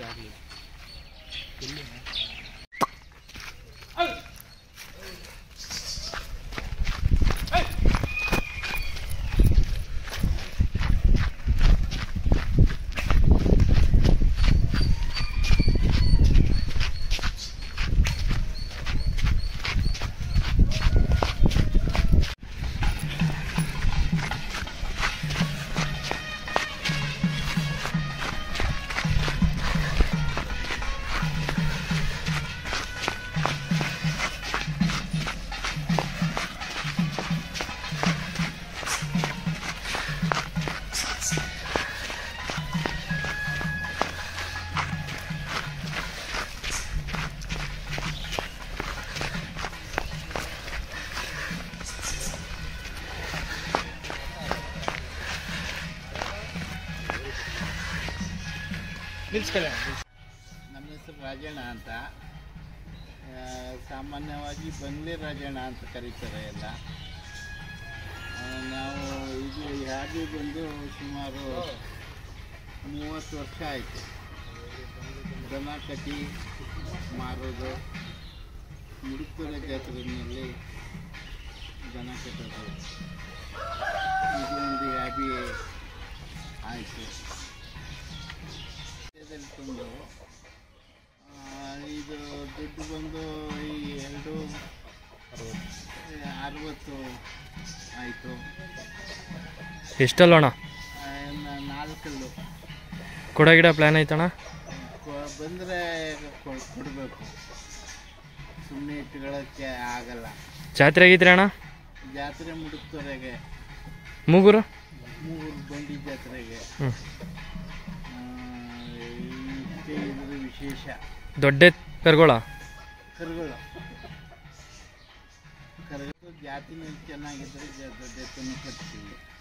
ಆಗಲಿ ಎಲ್ಲಿ ನಿಲ್ಸ್ಕೊಳ್ಳಿ ನಮ್ಮ ಹೆಸರು ರಾಜಣ್ಣ ಅಂತ ಆ, ಸಾಮಾನ್ಯವಾಗಿ ಬಂಗ್ಲೆ ರಾಜಣ್ಣ ಅಂತ ಕರೀತಾರೆ ಎಲ್ಲ ಆ, ನಾವು ಇದು ಈ ಹಾದಿ ಬಂದು ಸುಮಾರು ಮೂವತ್ತು ವರ್ಷ ಆಯಿತು ದನ ಕಟ್ಟಿ ಮಾರೋದು ಮುಡುಕ್ತೊರೆ ಜಾತ್ರೆಯಲ್ಲಿ ದನ ಕಟ್ಟೋದು ಇದು ಒಂದು ಹ್ಯಾಬಿ ಆಯಿತು ದೇಶದಲ್ಲಿ ತಂದು ಆ, ಇದು ದುಡ್ಡು ಬಂದು ಈ ಎರಡು ಅರವತ್ತು ಆಯಿತು ಎಷ್ಟಲ್ಲೋಣ ನಾಲ್ಕಲ್ಲು ಕೊಡ ಗಿಡ ಪ್ಲ್ಯಾನ್ ಐತಣ್ಣ ಬಂದರೆ ಕೊಡಬೇಕು ಸುಮ್ಮನೆ ಇಟ್ಕೊಳ್ಳೋಕ್ಕೆ ಆಗಲ್ಲ ಜಾತ್ರೆ ಆಗಿದ್ರಿ ಅಣ್ಣ ಜಾತ್ರೆ ಮುಡುಕ್ತೊರೆಗೆ ಮೂಗೂರು ಮೂರು ಬಂಡಿ ಜಾತ್ರೆಗೆ ಹ್ಞೂ ಆ, ಇಷ್ಟೇ ಇದ್ರ ವಿಶೇಷ ದೊಡ್ಡ ಕರ್ಗೋಳ ಕರುಗಳು ಕರುಗಳು ಜಾತಿನೂ ಚೆನ್ನಾಗಿದ್ದರೆ ದೊಡ್ಡ ಎತ್ತನ್ನು ಕಟ್ತೀವಿ